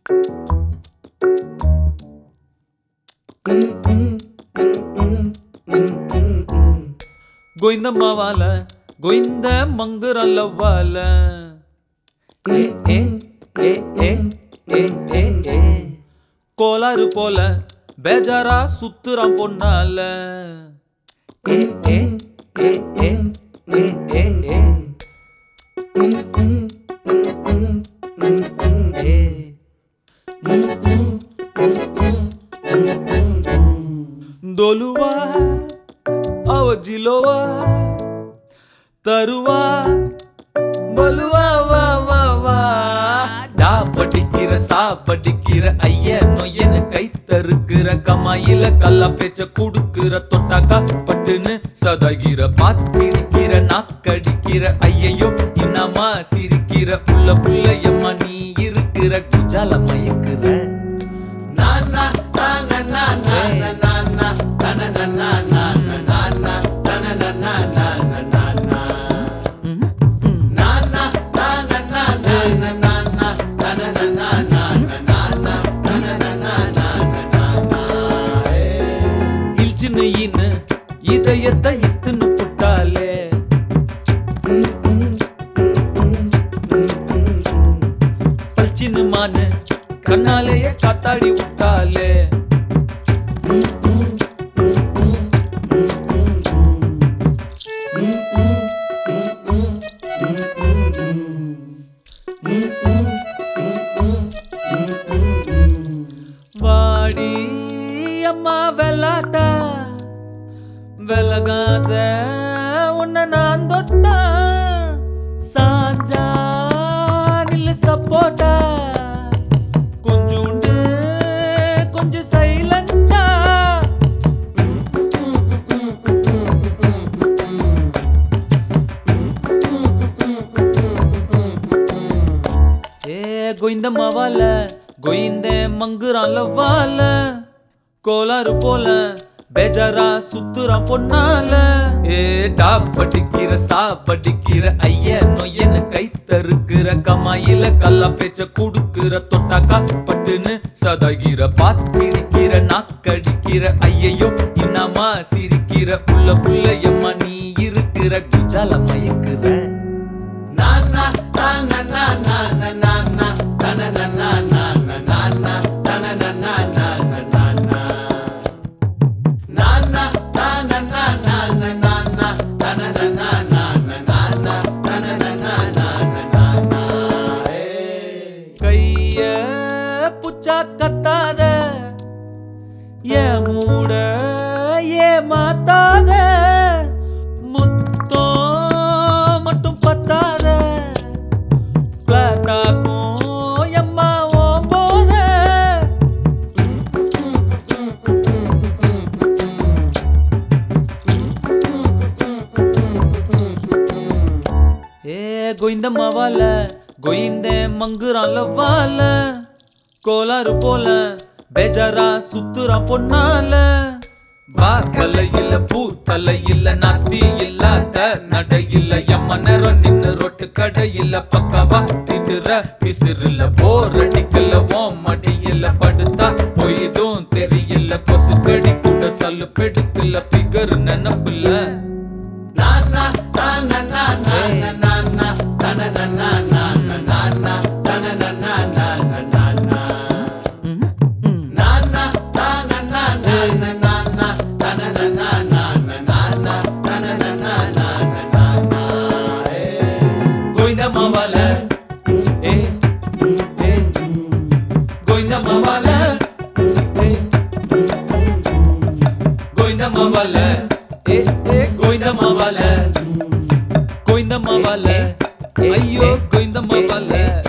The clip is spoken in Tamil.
గోయిందమ్మవాల గోయింద మంగురల్లవ్వాల ఏ ఏ ఏ ఏ ఏ ఏ ఏ கோளாறு போல பேஜாரா சுத்துறான் பொன்னால ஏ ஏ ஏ ஏ ஏ ஏ ஏ ஏ దొలువా అవజిలోవా தருவா பலுவா வா வா வா டா படிக்கிற சா படிக்கிற ஐய நொய்யனு கை தருக்கிற கமாயில கல்லா பேச்ச குடுக்கிற தொட்டாக்கா பட்டுன்னு சதகிற பாத்திடிக்கிற நாக்கடிக்கிற ஐயையோ இன்னமா சிரிக்கிற புள்ள புள்ளையம்மா நீ இருக்கிற குஜால மயக்குற இல்ச்சின்னு இன்னு இதயத்தை இஸ்துன்னு புட்டாலே பல்ச்சின்னு மானு கண்ணாலேயே காத்தாடி விட்டாலே வாடி அம்மா வெள்ளாட்டா வெலகாத உன்னை நான் தொட்டா சாஞ்சா நில்லு சப்போட்டா கொஞ்சோண்டு கொஞ்சம் சைலண்டா ஏ கோயிந்தம்மா வால கோயிந்த மங்குறான் வால கோளாறு போல பேஜாரா சுத்துறான் பொன்னால ஏ டா படிக்கிற சா படிக்கிற ஐய நொய்யனு கை தருக்கிற கமாயில கல்லா பேச்ச குடுக்கிற தொட்டாக்கா பட்டுன்னு சதகிற பாத்திடிக்கிற நாக்கடிக்கிற ஐயையோ இன்னமா சிரிக்கிற புள்ள புள்ளையம்மா நீ இருக்கிற குஜால மயக்குற கைய புச்சா கத்தாத ஏ மூட ஏ மாத்தாத முத்தோ மட்டும் பத்தாத பிளாட்டாக்கும் எம்மா ஓம் போத ஏ கோயிந்தம்மா வால கோயிந்த மங்குறான் வால கோளாறு போல பேஜாரா சுத்துறான் பொன்னால வா தலையில பூ தலையில நாஸ்தி இல்லாத நடையில எம்ம நேரம் நின்னு ரொட்டு கடையில பக்கவா திடுற பிசிறுல போர் அடிக்கல ஓம் மடியில படுத்தா பொய்தும் தெரியல கொசு கடி கூட சல்லு பெடுக்கல பிகர் நினப்புல கோயிந்தம்மா வால ஏ ஏ கோயிந்தம்மா வால ஏ கோயிந்தம்மா வால ஏ ஏ கோயிந்தம்மா வால கோயிந்தம்மா வால ஐயோ கோயிந்தம்மா வால